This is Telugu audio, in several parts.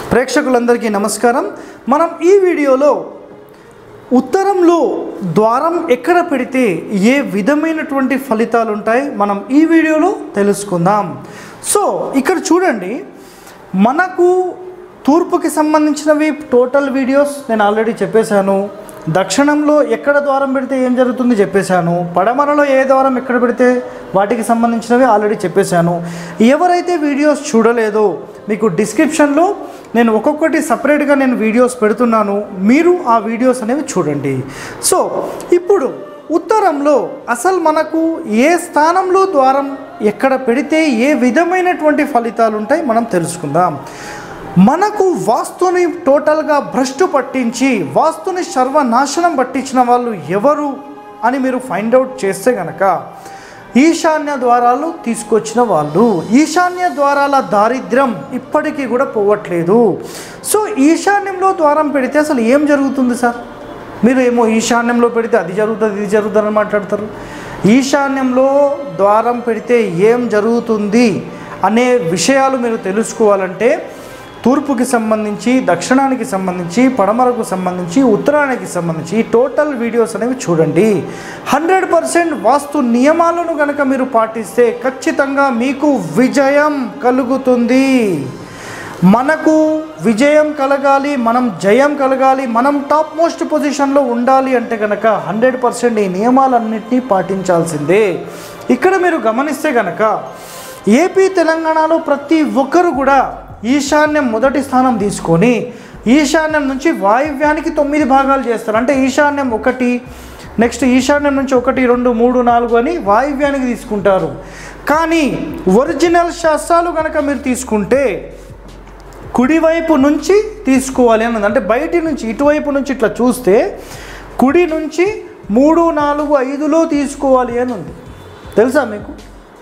ప్రేక్షకులందరికీ నమస్కారం మనం ఈ వీడియోలో ఉత్తరంలో ద్వారం ఎక్కడ పెడితే ఏ విధమైనటువంటి ఫలితాలు ఉంటాయి మనం ఈ వీడియోలో తెలుసుకుందాం సో ఇక్కడ చూడండి మనకు తూర్పుకి సంబంధించినవి టోటల్ వీడియోస్ నేను ఆల్రెడీ చెప్పేశాను దక్షిణంలో ఎక్కడ ద్వారం పెడితే ఏం జరుగుతుంది చెప్పేశాను పడమరలో ఏ ద్వారం ఎక్కడ పెడితే వాటికి సంబంధించినవి ఆల్రెడీ చెప్పేశాను ఎవరైతే వీడియోస్ చూడలేదో మీకు డిస్క్రిప్షన్లో నేను ఒక్కొక్కటి సపరేట్గా నేను వీడియోస్ పెడుతున్నాను మీరు ఆ వీడియోస్ అనేవి చూడండి సో ఇప్పుడు ఉత్తరంలో అసలు మనకు ఏ స్థానంలో ద్వారం ఎక్కడ పెడితే ఏ విధమైనటువంటి ఫలితాలు ఉంటాయి మనం తెలుసుకుందాం మనకు వాస్తుని టోటల్గా భ్రష్టు పట్టించి వాస్తుని సర్వనాశనం పట్టించిన వాళ్ళు ఎవరు అని మీరు ఫైండ్ అవుట్ చేస్తే గనక ఈశాన్య ద్వారాలు తీసుకొచ్చిన వాళ్ళు ఈశాన్య ద్వారాల దారిద్ర్యం ఇప్పటికీ కూడా పోవట్లేదు సో ఈశాన్యంలో ద్వారం పెడితే అసలు ఏం జరుగుతుంది సార్ మీరు ఏమో ఈశాన్యంలో పెడితే అది జరుగుతుంది ఇది జరుగుతుంది అని మాట్లాడతారు ఈశాన్యంలో ద్వారం పెడితే ఏం జరుగుతుంది అనే విషయాలు మీరు తెలుసుకోవాలంటే తూర్పుకి సంబంధించి దక్షిణానికి సంబంధించి పడమరకు సంబంధించి ఉత్తరానికి సంబంధించి ఈ టోటల్ వీడియోస్ అనేవి చూడండి హండ్రెడ్ పర్సెంట్ వాస్తు నియమాలను కనుక మీరు పాటిస్తే ఖచ్చితంగా మీకు విజయం కలుగుతుంది మనకు విజయం కలగాలి మనం జయం కలగాలి మనం టాప్ మోస్ట్ పొజిషన్లో ఉండాలి అంటే కనుక హండ్రెడ్ పర్సెంట్ ఈ నియమాలన్నింటినీ పాటించాల్సిందే ఇక్కడ మీరు గమనిస్తే కనుక ఏపీ తెలంగాణలో ప్రతి ఒక్కరు కూడా ఈశాన్యం మొదటి స్థానం తీసుకొని ఈశాన్యం నుంచి వాయువ్యానికి తొమ్మిది భాగాలు చేస్తారు అంటే ఈశాన్యం ఒకటి నెక్స్ట్ ఈశాన్యం నుంచి ఒకటి రెండు మూడు నాలుగు అని వాయువ్యానికి తీసుకుంటారు కానీ ఒరిజినల్ శాస్త్రాలు కనుక మీరు తీసుకుంటే కుడివైపు నుంచి తీసుకోవాలి అన్నది అంటే బయటి నుంచి ఇటువైపు నుంచి ఇట్లా చూస్తే కుడి నుంచి మూడు నాలుగు ఐదులో తీసుకోవాలి అని ఉంది తెలుసా మీకు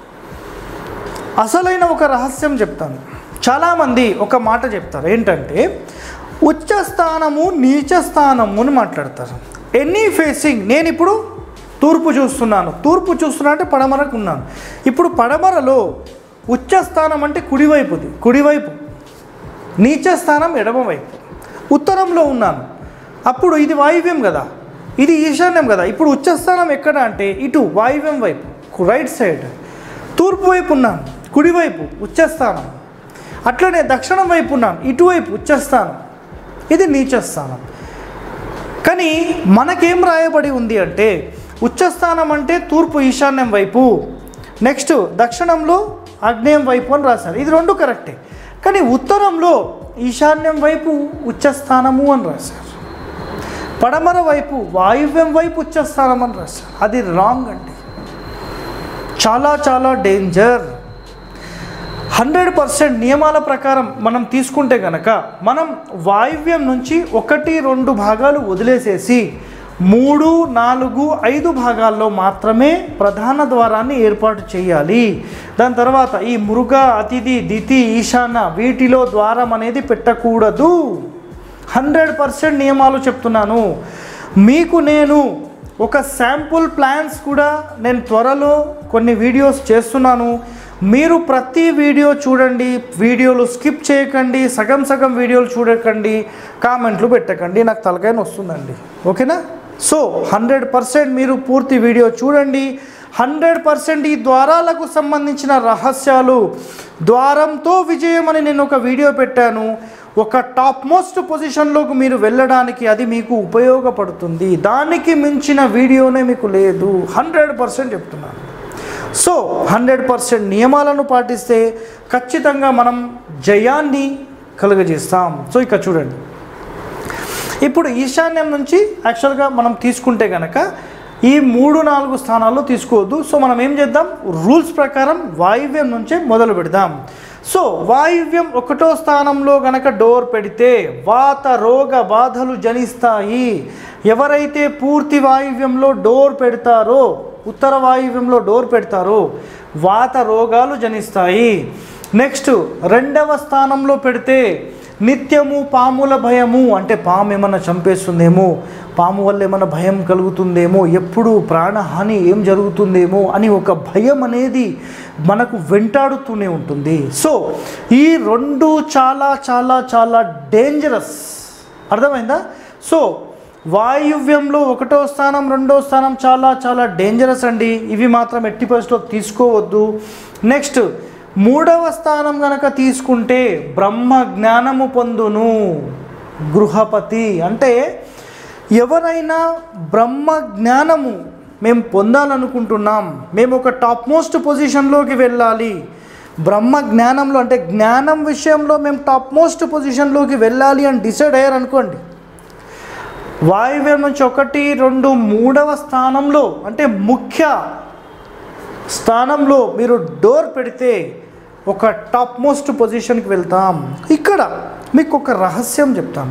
అసలైన ఒక రహస్యం చెప్తాను చాలామంది ఒక మాట చెప్తారు ఏంటంటే ఉచ్చ స్థానము నీచ స్థానము అని మాట్లాడతారు ఎనీ ఫేసింగ్ నేను ఇప్పుడు తూర్పు చూస్తున్నాను తూర్పు చూస్తున్నా అంటే పడమరకు ఉన్నాను ఇప్పుడు పడమరలో ఉచ్చ స్థానం అంటే కుడివైపుది కుడివైపు నీచ స్థానం ఎడమవైపు ఉత్తరంలో ఉన్నాను అప్పుడు ఇది వాయువ్యం కదా ఇది ఈశాన్యం కదా ఇప్పుడు ఉచ్చస్థానం ఎక్కడ అంటే ఇటు వాయువ్యం వైపు రైట్ సైడ్ తూర్పు వైపు ఉన్నాను కుడివైపు ఉచ్చస్థానం అట్లనే దక్షిణం వైపు ఉన్నాను ఇటువైపు ఉచ్చస్థానం ఇది నీచస్థానం కానీ మనకేం రాయబడి ఉంది అంటే ఉచ్చస్థానం అంటే తూర్పు ఈశాన్యం వైపు నెక్స్ట్ దక్షిణంలో ఆగ్నేయం వైపు అని రాశారు ఇది రెండు కరెక్టే కానీ ఉత్తరంలో ఈశాన్యం వైపు ఉచ్చస్థానము అని రాశారు పడమర వైపు వాయువ్యం వైపు ఉచ్చస్థానం అని రాశారు అది రాంగ్ అండి చాలా చాలా డేంజర్ హండ్రెడ్ పర్సెంట్ నియమాల ప్రకారం మనం తీసుకుంటే కనుక మనం వాయువ్యం నుంచి ఒకటి రెండు భాగాలు వదిలేసేసి మూడు నాలుగు ఐదు భాగాల్లో మాత్రమే ప్రధాన ద్వారాన్ని ఏర్పాటు చేయాలి దాని తర్వాత ఈ మృగ అతిథి దితి ఈశాన వీటిలో ద్వారం అనేది పెట్టకూడదు హండ్రెడ్ పర్సెంట్ నియమాలు చెప్తున్నాను మీకు నేను ఒక శాంపుల్ ప్లాన్స్ కూడా నేను త్వరలో కొన్ని వీడియోస్ చేస్తున్నాను మీరు ప్రతి వీడియో చూడండి వీడియోలు స్కిప్ చేయకండి సగం సగం వీడియోలు చూడకండి కామెంట్లు పెట్టకండి నాకు తలకాయన వస్తుందండి ఓకేనా సో హండ్రెడ్ పర్సెంట్ మీరు పూర్తి వీడియో చూడండి హండ్రెడ్ పర్సెంట్ ఈ ద్వారాలకు సంబంధించిన రహస్యాలు ద్వారంతో విజయం అని నేను ఒక వీడియో పెట్టాను ఒక టాప్ మోస్ట్ పొజిషన్లోకి మీరు వెళ్ళడానికి అది మీకు ఉపయోగపడుతుంది దానికి మించిన వీడియోనే మీకు లేదు హండ్రెడ్ పర్సెంట్ చెప్తున్నాను సో హండ్రెడ్ పర్సెంట్ నియమాలను పాటిస్తే ఖచ్చితంగా మనం జయాన్ని కలుగజేస్తాం సో ఇక చూడండి ఇప్పుడు ఈశాన్యం నుంచి యాక్చువల్గా మనం తీసుకుంటే కనుక ఈ మూడు నాలుగు స్థానాల్లో తీసుకోవద్దు సో మనం ఏం చేద్దాం రూల్స్ ప్రకారం వాయువ్యం నుంచే మొదలు పెడదాం సో వాయువ్యం ఒకటో స్థానంలో గనక డోర్ పెడితే వాత రోగ బాధలు జనిస్తాయి ఎవరైతే పూర్తి వాయువ్యంలో డోర్ పెడతారో ఉత్తర వాయువ్యంలో డోర్ పెడతారో వాత రోగాలు జనిస్తాయి నెక్స్ట్ రెండవ స్థానంలో పెడితే నిత్యము పాముల భయము అంటే పాము ఏమన్నా చంపేస్తుందేమో పాము వల్ల ఏమైనా భయం కలుగుతుందేమో ఎప్పుడు ప్రాణహాని ఏం జరుగుతుందేమో అని ఒక భయం అనేది మనకు వెంటాడుతూనే ఉంటుంది సో ఈ రెండు చాలా చాలా చాలా డేంజరస్ అర్థమైందా సో వాయువ్యంలో ఒకటో స్థానం రెండో స్థానం చాలా చాలా డేంజరస్ అండి ఇవి మాత్రం ఎట్టి పరిస్థితిలో తీసుకోవద్దు నెక్స్ట్ మూడవ స్థానం గనక తీసుకుంటే బ్రహ్మ జ్ఞానము పొందును గృహపతి అంటే ఎవరైనా బ్రహ్మ జ్ఞానము మేము పొందాలనుకుంటున్నాం మేము ఒక టాప్ మోస్ట్ పొజిషన్లోకి వెళ్ళాలి బ్రహ్మ జ్ఞానంలో అంటే జ్ఞానం విషయంలో మేము టాప్ మోస్ట్ పొజిషన్లోకి వెళ్ళాలి అని డిసైడ్ అయ్యారు అనుకోండి వాయువ్యం నుంచి ఒకటి రెండు మూడవ స్థానంలో అంటే ముఖ్య స్థానంలో మీరు డోర్ పెడితే ఒక టాప్ మోస్ట్ పొజిషన్కి వెళ్తాం ఇక్కడ మీకు ఒక రహస్యం చెప్తాను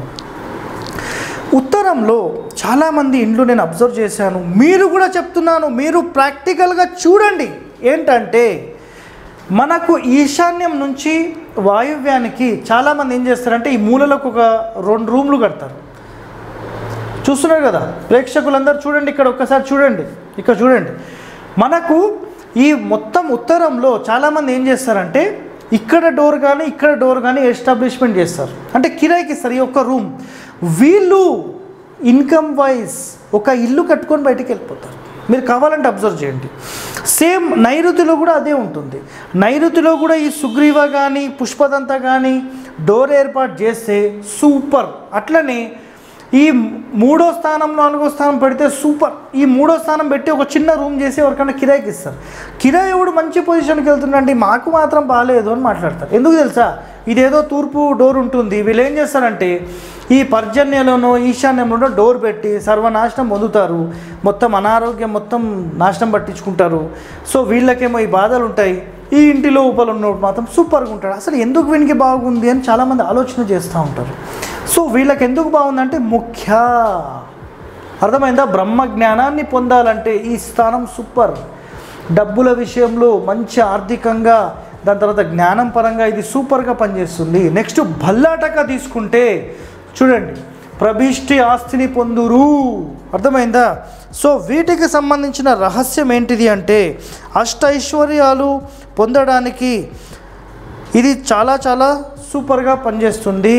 ఉత్తరంలో చాలామంది ఇండ్లు నేను అబ్జర్వ్ చేశాను మీరు కూడా చెప్తున్నాను మీరు ప్రాక్టికల్గా చూడండి ఏంటంటే మనకు ఈశాన్యం నుంచి వాయువ్యానికి చాలామంది ఏం చేస్తారంటే ఈ మూలలకు ఒక రెండు రూమ్లు కడతారు చూస్తున్నారు కదా ప్రేక్షకులందరూ చూడండి ఇక్కడ ఒక్కసారి చూడండి ఇక్కడ చూడండి మనకు ఈ మొత్తం ఉత్తరంలో చాలామంది ఏం చేస్తారంటే ఇక్కడ డోర్ కానీ ఇక్కడ డోర్ కానీ ఎస్టాబ్లిష్మెంట్ చేస్తారు అంటే కిరాయికి ఇస్తారు ఈ ఒక్క రూమ్ వీళ్ళు ఇన్కమ్ వైజ్ ఒక ఇల్లు కట్టుకొని బయటికి వెళ్ళిపోతారు మీరు కావాలంటే అబ్జర్వ్ చేయండి సేమ్ నైరుతిలో కూడా అదే ఉంటుంది నైరుతిలో కూడా ఈ సుగ్రీవ కానీ పుష్పదంత కానీ డోర్ ఏర్పాటు చేస్తే సూపర్ అట్లనే ఈ మూడో స్థానం నాలుగో స్థానం పెడితే సూపర్ ఈ మూడో స్థానం పెట్టి ఒక చిన్న రూమ్ చేసి ఎవరికైనా కిరాయికి ఇస్తారు కిరాయి ఎవడు మంచి పొజిషన్కి వెళ్తుందండి మాకు మాత్రం బాగాలేదు అని మాట్లాడతారు ఎందుకు తెలుసా ఇదేదో తూర్పు డోర్ ఉంటుంది వీళ్ళు ఏం చేస్తారంటే ఈ పర్జన్యంలోనో ఈశాన్యంలోనో డోర్ పెట్టి సర్వనాశనం పొందుతారు మొత్తం అనారోగ్యం మొత్తం నాశనం పట్టించుకుంటారు సో వీళ్ళకేమో ఈ బాధలు ఉంటాయి ఈ ఇంటి లోపల ఉన్నోడు మాత్రం సూపర్గా ఉంటాడు అసలు ఎందుకు వీనికి బాగుంది అని చాలామంది ఆలోచన చేస్తూ ఉంటారు సో వీళ్ళకి ఎందుకు బాగుందంటే ముఖ్య అర్థమైందా బ్రహ్మ జ్ఞానాన్ని పొందాలంటే ఈ స్థానం సూపర్ డబ్బుల విషయంలో మంచి ఆర్థికంగా దాని తర్వాత జ్ఞానం పరంగా ఇది సూపర్గా పనిచేస్తుంది నెక్స్ట్ భల్లాటక తీసుకుంటే చూడండి ప్రభిష్టి ఆస్తిని పొందురు అర్థమైందా సో వీటికి సంబంధించిన రహస్యం ఏంటిది అంటే అష్టైశ్వర్యాలు పొందడానికి ఇది చాలా చాలా సూపర్గా పనిచేస్తుంది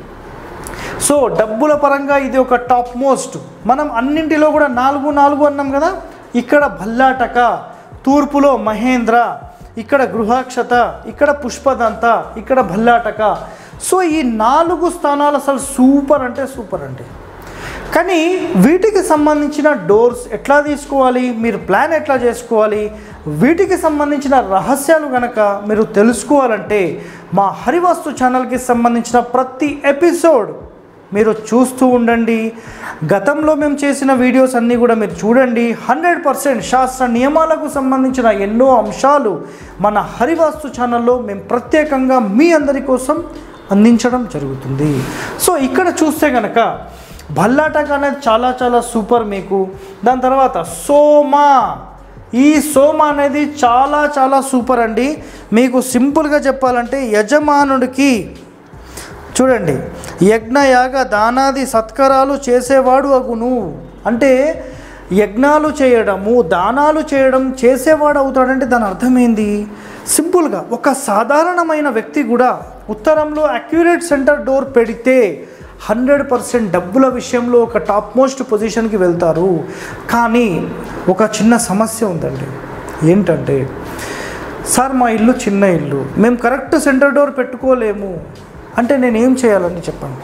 సో డబ్బుల పరంగా ఇది ఒక టాప్ మోస్ట్ మనం అన్నింటిలో కూడా నాలుగు నాలుగు అన్నాం కదా ఇక్కడ భల్లాటక తూర్పులో మహేంద్ర ఇక్కడ గృహాక్షత ఇక్కడ పుష్పదంత ఇక్కడ భల్లాటక సో ఈ నాలుగు స్థానాలు అసలు సూపర్ అంటే సూపర్ అండి కానీ వీటికి సంబంధించిన డోర్స్ ఎట్లా తీసుకోవాలి మీరు ప్లాన్ ఎట్లా చేసుకోవాలి వీటికి సంబంధించిన రహస్యాలు కనుక మీరు తెలుసుకోవాలంటే మా హరివాస్తు ఛానల్కి సంబంధించిన ప్రతి ఎపిసోడ్ మీరు చూస్తూ ఉండండి గతంలో మేము చేసిన వీడియోస్ అన్నీ కూడా మీరు చూడండి హండ్రెడ్ పర్సెంట్ శాస్త్ర నియమాలకు సంబంధించిన ఎన్నో అంశాలు మన హరివాస్తు ఛానల్లో మేము ప్రత్యేకంగా మీ అందరి కోసం అందించడం జరుగుతుంది సో ఇక్కడ చూస్తే కనుక భల్లాటక అనేది చాలా చాలా సూపర్ మీకు దాని తర్వాత సోమా ఈ సోమ అనేది చాలా చాలా సూపర్ అండి మీకు సింపుల్గా చెప్పాలంటే యజమానుడికి చూడండి యజ్ఞ యాగ దానాది సత్కరాలు చేసేవాడు అగును అంటే యజ్ఞాలు చేయడము దానాలు చేయడం చేసేవాడు అవుతాడంటే దాని అర్థమైంది సింపుల్గా ఒక సాధారణమైన వ్యక్తి కూడా ఉత్తరంలో అక్యురేట్ సెంటర్ డోర్ పెడితే హండ్రెడ్ పర్సెంట్ డబ్బుల విషయంలో ఒక టాప్ మోస్ట్ పొజిషన్కి వెళ్తారు కానీ ఒక చిన్న సమస్య ఉందండి ఏంటంటే సార్ మా ఇల్లు చిన్న ఇల్లు మేము కరెక్ట్ సెంటర్ డోర్ పెట్టుకోలేము అంటే నేను ఏం చేయాలని చెప్పండి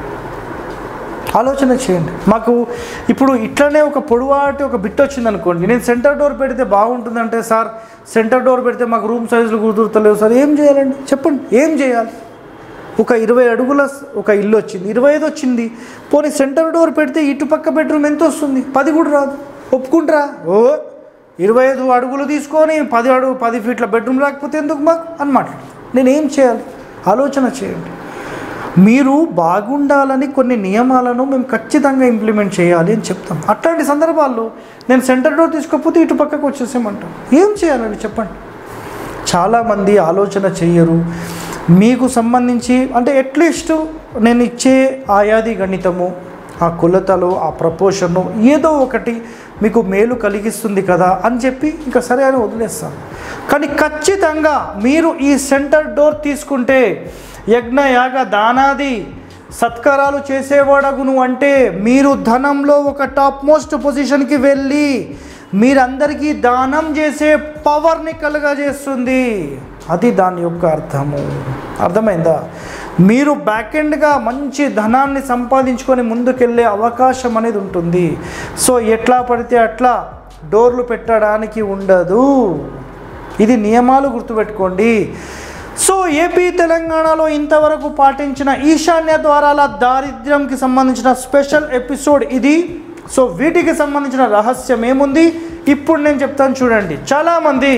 ఆలోచన చేయండి మాకు ఇప్పుడు ఇట్లనే ఒక పొడవాటి ఒక బిట్ వచ్చింది అనుకోండి నేను సెంటర్ డోర్ పెడితే బాగుంటుందంటే సార్ సెంటర్ డోర్ పెడితే మాకు రూమ్ సైజులు కుదురుతలేవు సార్ ఏం చేయాలండి చెప్పండి ఏం చేయాలి ఒక ఇరవై అడుగుల స్- ఒక ఇల్లు వచ్చింది ఇరవై ఐదు వచ్చింది పోనీ సెంటర్ డోర్ పెడితే ఇటు పక్క బెడ్రూమ్ ఎంత వస్తుంది పది కూడా రాదు ఒప్పుకుంటారా ఓ ఇరవై ఐదు అడుగులు తీసుకొని పది అడుగు పది ఫీట్ల బెడ్రూమ్ రాకపోతే ఎందుకు మాకు అని మాట్లాడు నేను ఏం చేయాలి ఆలోచన చేయండి మీరు బాగుండాలని కొన్ని నియమాలను మేము ఖచ్చితంగా ఇంప్లిమెంట్ చేయాలి అని చెప్తాం అట్లాంటి సందర్భాల్లో నేను సెంటర్ డోర్ తీసుకోకపోతే ఇటు పక్కకు వచ్చేసేమంటాం ఏం చేయాలని చెప్పండి చాలామంది ఆలోచన చెయ్యరు మీకు సంబంధించి అంటే అట్లీస్ట్ నేను ఇచ్చే ఆయాది గణితము ఆ కొలతలు ఆ ప్రపోర్షను ఏదో ఒకటి మీకు మేలు కలిగిస్తుంది కదా అని చెప్పి ఇంకా సరే అని వదిలేస్తాను కానీ ఖచ్చితంగా మీరు ఈ సెంటర్ డోర్ తీసుకుంటే యజ్ఞ యాగ దానాది సత్కారాలు చేసేవాడగును అంటే మీరు ధనంలో ఒక టాప్ మోస్ట్ పొజిషన్కి వెళ్ళి మీరందరికీ దానం చేసే పవర్ని కలుగజేస్తుంది అది దాని యొక్క అర్థము అర్థమైందా మీరు బ్యాక్ ఎండ్గా మంచి ధనాన్ని సంపాదించుకొని ముందుకెళ్ళే అవకాశం అనేది ఉంటుంది సో ఎట్లా పడితే అట్లా డోర్లు పెట్టడానికి ఉండదు ఇది నియమాలు గుర్తుపెట్టుకోండి సో ఏపీ తెలంగాణలో ఇంతవరకు పాటించిన ఈశాన్య ద్వారాల దారిద్ర్యంకి సంబంధించిన స్పెషల్ ఎపిసోడ్ ఇది సో వీటికి సంబంధించిన రహస్యం ఏముంది ఇప్పుడు నేను చెప్తాను చూడండి చాలామంది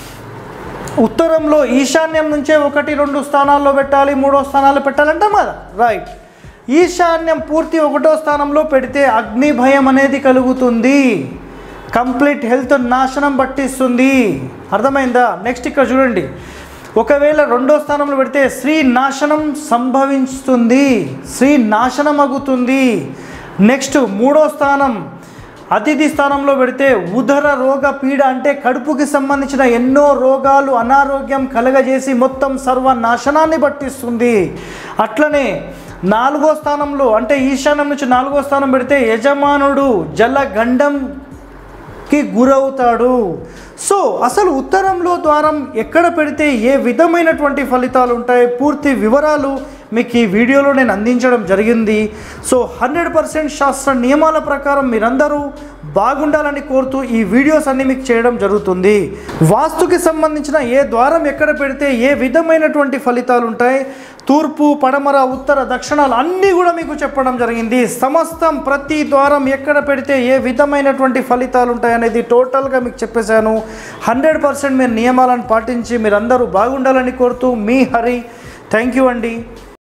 ఉత్తరంలో ఈశాన్యం నుంచే ఒకటి రెండు స్థానాల్లో పెట్టాలి మూడో స్థానాల్లో పెట్టాలంటాం కదా రైట్ ఈశాన్యం పూర్తి ఒకటో స్థానంలో పెడితే అగ్ని భయం అనేది కలుగుతుంది కంప్లీట్ హెల్త్ నాశనం పట్టిస్తుంది అర్థమైందా నెక్స్ట్ ఇక్కడ చూడండి ఒకవేళ రెండో స్థానంలో పెడితే స్త్రీ నాశనం సంభవిస్తుంది స్త్రీ నాశనం అగుతుంది నెక్స్ట్ మూడో స్థానం అతిథి స్థానంలో పెడితే ఉదర రోగ పీడ అంటే కడుపుకి సంబంధించిన ఎన్నో రోగాలు అనారోగ్యం కలగజేసి మొత్తం సర్వనాశనాన్ని పట్టిస్తుంది అట్లనే నాలుగో స్థానంలో అంటే ఈశాన్యం నుంచి నాలుగో స్థానం పెడితే యజమానుడు జలగండం కి గురవుతాడు సో అసలు ఉత్తరంలో ద్వారం ఎక్కడ పెడితే ఏ విధమైనటువంటి ఫలితాలు ఉంటాయి పూర్తి వివరాలు మీకు ఈ వీడియోలో నేను అందించడం జరిగింది సో హండ్రెడ్ పర్సెంట్ శాస్త్ర నియమాల ప్రకారం మీరందరూ బాగుండాలని కోరుతూ ఈ వీడియోస్ అన్ని మీకు చేయడం జరుగుతుంది వాస్తుకి సంబంధించిన ఏ ద్వారం ఎక్కడ పెడితే ఏ విధమైనటువంటి ఫలితాలు ఉంటాయి తూర్పు పడమర ఉత్తర దక్షిణాలు అన్నీ కూడా మీకు చెప్పడం జరిగింది సమస్తం ప్రతి ద్వారం ఎక్కడ పెడితే ఏ విధమైనటువంటి ఫలితాలు ఉంటాయనేది టోటల్గా మీకు చెప్పేశాను హండ్రెడ్ పర్సెంట్ మీరు నియమాలను పాటించి మీరందరూ బాగుండాలని కోరుతూ మీ హరి థ్యాంక్ యూ అండి